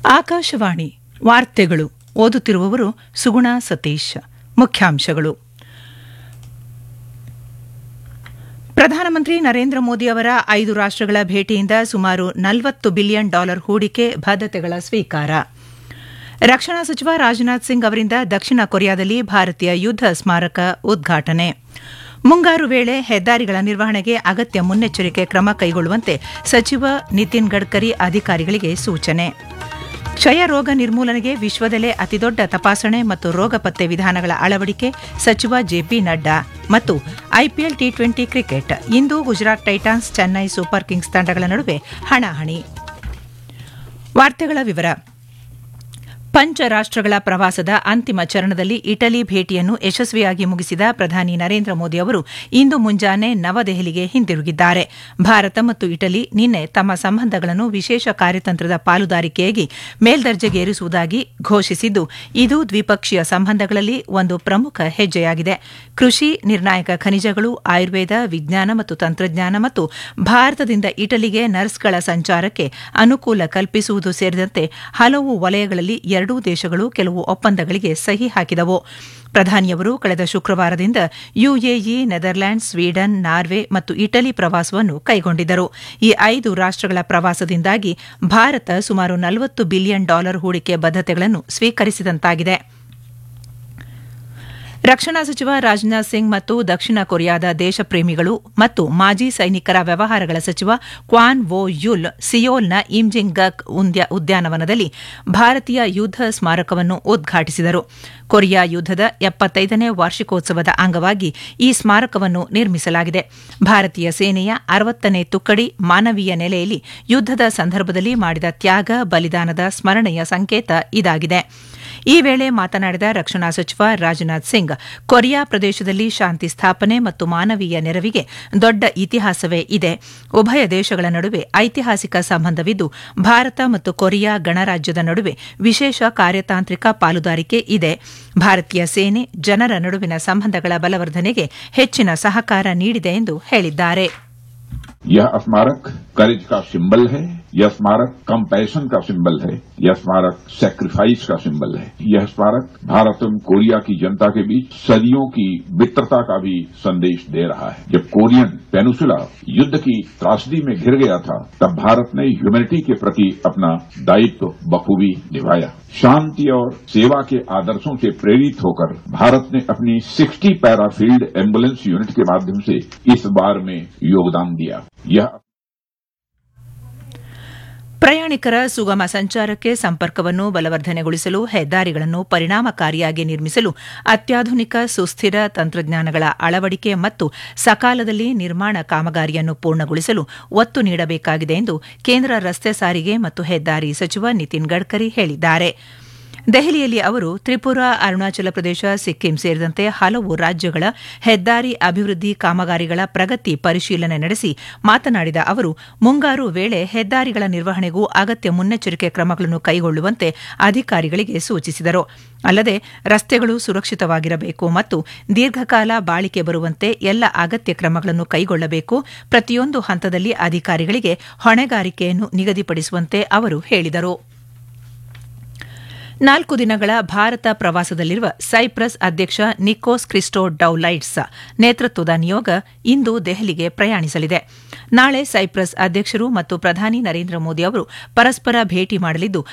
ಆಕಾಶವಾಣಿ ವಾರ್ತೆಗಳು ಓದುತ್ತಿರುವವರು ಸುಗುಣ ಸತೀಶ್ ಮುಖ್ಯಾಂಶಗಳು ಪ್ರಧಾನಮಂತ್ರಿ ನರೇಂದ್ರ ಮೋದಿ ಅವರ ಐದು ರಾಷ್ಟಗಳ ಭೇಟಿಯಿಂದ ಸುಮಾರು ನಲವತ್ತು ಬಿಲಿಯನ್ ಡಾಲರ್ ಹೂಡಿಕೆ ಬದ್ಧತೆಗಳ ಸ್ವೀಕಾರ ರಕ್ಷಣಾ ಸಚಿವ ರಾಜನಾಥ್ ಸಿಂಗ್ ಅವರಿಂದ ದಕ್ಷಿಣ ಕೊರಿಯಾದಲ್ಲಿ ಭಾರತೀಯ ಯುದ್ದ ಸ್ಮಾರಕ ಉದ್ಘಾಟನೆ ಮುಂಗಾರು ವೇಳೆ ಹೆದ್ದಾರಿಗಳ ನಿರ್ವಹಣೆಗೆ ಅಗತ್ಯ ಮುನ್ನೆಚ್ಚರಿಕೆ ಕ್ರಮ ಕೈಗೊಳ್ಳುವಂತೆ ಸಚಿವ ನಿತಿನ್ ಗಡ್ಕರಿ ಅಧಿಕಾರಿಗಳಿಗೆ ಸೂಚನೆ ಕ್ಷಯ ರೋಗ ನಿರ್ಮೂಲನೆಗೆ ವಿಶ್ವದಲ್ಲೇ ಅತಿದೊಡ್ಡ ತಪಾಸಣೆ ಮತ್ತು ರೋಗ ಪತ್ತೆ ವಿಧಾನಗಳ ಅಳವಡಿಕೆ ಸಚಿವ ಜೆಪಿ ನಡ್ಡಾ ಮತ್ತು ಐಪಿಎಲ್ ಟಿ ಟ್ವೆಂಟಿ ಕ್ರಿಕೆಟ್ ಇಂದು Gujarat Titans Chennai Super Kings ತಂಡಗಳ ನಡುವೆ ಹಣಾಹಣಿ ವಾರ್ತೆಗಳ ವಿವರ ಪಂಚ ರಾಷ್ಟಗಳ ಪ್ರವಾಸದ ಅಂತಿಮ ಚರಣದಲ್ಲಿ ಇಟಲಿ ಭೇಟಿಯನ್ನು ಯಶಸ್ವಿಯಾಗಿ ಮುಗಿಸಿದ ಪ್ರಧಾನಿ ನರೇಂದ್ರ ಮೋದಿ ಅವರು ಇಂದು ಮುಂಜಾನೆ ನವದೆಹಲಿಗೆ ಹಿಂದಿರುಗಿದ್ದಾರೆ ಭಾರತ ಮತ್ತು ಇಟಲಿ ನಿನ್ನೆ ತಮ್ಮ ಸಂಬಂಧಗಳನ್ನು ವಿಶೇಷ ಕಾರ್ಯತಂತ್ರದ ಪಾಲುದಾರಿಕೆಯಾಗಿ ಮೇಲ್ದರ್ಜೆಗೇರಿಸುವುದಾಗಿ ಘೋಷಿಸಿದ್ದು ಇದು ದ್ವಿಪಕ್ಷೀಯ ಸಂಬಂಧಗಳಲ್ಲಿ ಒಂದು ಪ್ರಮುಖ ಹೆಜ್ಜೆಯಾಗಿದೆ ಕೃಷಿ ನಿರ್ಣಾಯಕ ಖನಿಜಗಳು ಆಯುರ್ವೇದ ವಿಜ್ಞಾನ ಮತ್ತು ತಂತ್ರಜ್ಞಾನ ಮತ್ತು ಭಾರತದಿಂದ ಇಟಲಿಗೆ ನರ್ಸ್ಗಳ ಸಂಚಾರಕ್ಕೆ ಅನುಕೂಲ ಕಲ್ಪಿಸುವುದು ಸೇರಿದಂತೆ ಹಲವು ವಲಯಗಳಲ್ಲಿ ಎರಡೂ ದೇಶಗಳು ಕೆಲವು ಒಪ್ಪಂದಗಳಿಗೆ ಸಹಿ ಹಾಕಿದವು ಪ್ರಧಾನಿಯವರು ಕಳೆದ ಶುಕ್ರವಾರದಿಂದ ಯುಎಇ ನೆದರ್ಲ್ಯಾಂಡ್ಸ್ ಸ್ವೀಡನ್ ನಾರ್ವೆ ಮತ್ತು ಇಟಲಿ ಪ್ರವಾಸವನ್ನು ಕೈಗೊಂಡಿದ್ದರು ಈ ಐದು ರಾಷ್ಟಗಳ ಪ್ರವಾಸದಿಂದಾಗಿ ಭಾರತ ಸುಮಾರು ನಲವತ್ತು ಬಿಲಿಯನ್ ಡಾಲರ್ ಹೂಡಿಕೆ ಬದ್ಧತೆಗಳನ್ನು ಸ್ವೀಕರಿಸಿದಂತಾಗಿದೆ ರಕ್ಷಣಾ ಸಚಿವ ರಾಜನಾಥ್ ಸಿಂಗ್ ಮತ್ತು ದಕ್ಷಿಣ ಕೊರಿಯಾದ ದೇಶಪ್ರೇಮಿಗಳು ಮತ್ತು ಮಾಜಿ ಸೈನಿಕರ ವ್ಯವಹಾರಗಳ ಸಚಿವ ಕ್ವಾನ್ ವೋ ಯುಲ್ ಸಿಯೋಲ್ನ ಇಮ್ಜಿಂಗ್ ಗಕ್ ಉದ್ಯಾನವನದಲ್ಲಿ ಭಾರತೀಯ ಯುದ್ದ ಸ್ಮಾರಕವನ್ನು ಉದ್ಘಾಟಿಸಿದರು ಕೊರಿಯಾ ಯುದ್ದದ ಎಪ್ಪತ್ತೈದನೇ ವಾರ್ಷಿಕೋತ್ಸವದ ಅಂಗವಾಗಿ ಈ ಸ್ಮಾರಕವನ್ನು ನಿರ್ಮಿಸಲಾಗಿದೆ ಭಾರತೀಯ ಸೇನೆಯ ಅರವತ್ತನೇ ತುಕ್ಕಡಿ ಮಾನವೀಯ ನೆಲೆಯಲ್ಲಿ ಯುದ್ದದ ಸಂದರ್ಭದಲ್ಲಿ ಮಾಡಿದ ತ್ಯಾಗ ಬಲಿದಾನದ ಸ್ಮರಣೆಯ ಸಂಕೇತ ಇದಾಗಿದೆ ಈ ವೇಳೆ ಮಾತನಾಡಿದ ರಕ್ಷಣಾ ಸಚಿವ ರಾಜನಾಥ್ ಸಿಂಗ್ ಕೊರಿಯಾ ಪ್ರದೇಶದಲ್ಲಿ ಶಾಂತಿ ಸ್ಥಾಪನೆ ಮತ್ತು ಮಾನವೀಯ ನೆರವಿಗೆ ದೊಡ್ಡ ಇತಿಹಾಸವೇ ಇದೆ ಉಭಯ ದೇಶಗಳ ನಡುವೆ ಐತಿಹಾಸಿಕ ಸಂಬಂಧವಿದ್ದು ಭಾರತ ಮತ್ತು ಕೊರಿಯಾ ಗಣರಾಜ್ಯದ ನಡುವೆ ವಿಶೇಷ ಕಾರ್ಯತಾಂತ್ರಿಕ ಪಾಲುದಾರಿಕೆ ಇದೆ ಭಾರತೀಯ ಸೇನೆ ಜನರ ನಡುವಿನ ಸಂಬಂಧಗಳ ಬಲವರ್ಧನೆಗೆ ಹೆಚ್ಚಿನ ಸಹಕಾರ ನೀಡಿದೆ ಎಂದು ಹೇಳಿದ್ದಾರೆ यह स्मारक करेज का सिंबल है यह स्मारक कंपैशन का सिंबल है यह स्मारक सेक्रीफाइस का सिंबल है यह स्मारक भारत एवं कोरिया की जनता के बीच सदियों की मित्रता का भी संदेश दे रहा है जब कोरियन पेनुसुला युद्ध की त्रासदी में घिर गया था तब भारत ने ह्यूमैनिटी के प्रति अपना दायित्व बखूबी निभाया शांति और सेवा के आदर्शों से प्रेरित होकर भारत ने अपनी 60 पैराफील्ड एम्बुलेंस यूनिट के माध्यम से इस बार में योगदान दिया यह ಪ್ರಯಾಣಿಕರ ಸುಗಮ ಸಂಚಾರಕ್ಕೆ ಸಂಪರ್ಕವನ್ನು ಬಲವರ್ಧನೆಗೊಳಿಸಲು ಹೆದ್ದಾರಿಗಳನ್ನು ಪರಿಣಾಮಕಾರಿಯಾಗಿ ನಿರ್ಮಿಸಲು ಅತ್ಯಾಧುನಿಕ ಸುಸ್ಥಿರ ತಂತ್ರಜ್ಞಾನಗಳ ಅಳವಡಿಕೆ ಮತ್ತು ಸಕಾಲದಲ್ಲಿ ನಿರ್ಮಾಣ ಕಾಮಗಾರಿಯನ್ನು ಪೂರ್ಣಗೊಳಿಸಲು ಒತ್ತು ನೀಡಬೇಕಾಗಿದೆ ಎಂದು ಕೇಂದ್ರ ರಸ್ತೆ ಸಾರಿಗೆ ಮತ್ತು ಹೆದ್ದಾರಿ ಸಚಿವ ನಿತಿನ್ ಗಡ್ಕರಿ ಹೇಳಿದ್ದಾರೆ ದೆಹಲಿಯಲ್ಲಿ ಅವರು ತ್ರಿಪುರಾ ಅರುಣಾಚಲ ಪ್ರದೇಶ ಸಿಕ್ಕಿಂ ಸೇರಿದಂತೆ ಹಲವು ರಾಜ್ಯಗಳ ಹೆದ್ದಾರಿ ಅಭಿವೃದ್ಧಿ ಕಾಮಗಾರಿಗಳ ಪ್ರಗತಿ ಪರಿಶೀಲನೆ ನಡೆಸಿ ಮಾತನಾಡಿದ ಅವರು ಮುಂಗಾರು ವೇಳೆ ಹೆದ್ದಾರಿಗಳ ನಿರ್ವಹಣೆಗೂ ಅಗತ್ಯ ಮುನ್ನೆಚ್ಚರಿಕೆ ಕ್ರಮಗಳನ್ನು ಕೈಗೊಳ್ಳುವಂತೆ ಅಧಿಕಾರಿಗಳಿಗೆ ಸೂಚಿಸಿದರು ಅಲ್ಲದೆ ರಸ್ತೆಗಳು ಸುರಕ್ಷಿತವಾಗಿರಬೇಕು ಮತ್ತು ದೀರ್ಘಕಾಲ ಬಾಳಿಕೆ ಬರುವಂತೆ ಎಲ್ಲ ಅಗತ್ಯ ಕ್ರಮಗಳನ್ನು ಕೈಗೊಳ್ಳಬೇಕು ಪ್ರತಿಯೊಂದು ಹಂತದಲ್ಲಿ ಅಧಿಕಾರಿಗಳಿಗೆ ಹೊಣೆಗಾರಿಕೆಯನ್ನು ನಿಗದಿಪಡಿಸುವಂತೆ ಅವರು ಹೇಳಿದರು ನಾಲ್ಕು ದಿನಗಳ ಭಾರತ ಪ್ರವಾಸದಲ್ಲಿರುವ ಸೈಪ್ರಸ್ ಅಧ್ಯಕ್ಷ ನಿಕೋಸ್ ಕ್ರಿಸ್ಟೋ ಡೌಲೈಟ್ಸ್ ನೇತೃತ್ವದ ನಿಯೋಗ ಇಂದು ದೆಹಲಿಗೆ ಪ್ರಯಾಣಿಸಲಿದೆ ನಾಳೆ ಸೈಪ್ರಸ್ ಅಧ್ಯಕ್ಷರು ಮತ್ತು ಪ್ರಧಾನಿ ನರೇಂದ್ರ ಮೋದಿ ಅವರು ಪರಸ್ಪರ ಭೇಟಿ ಮಾಡಲಿದ್ದು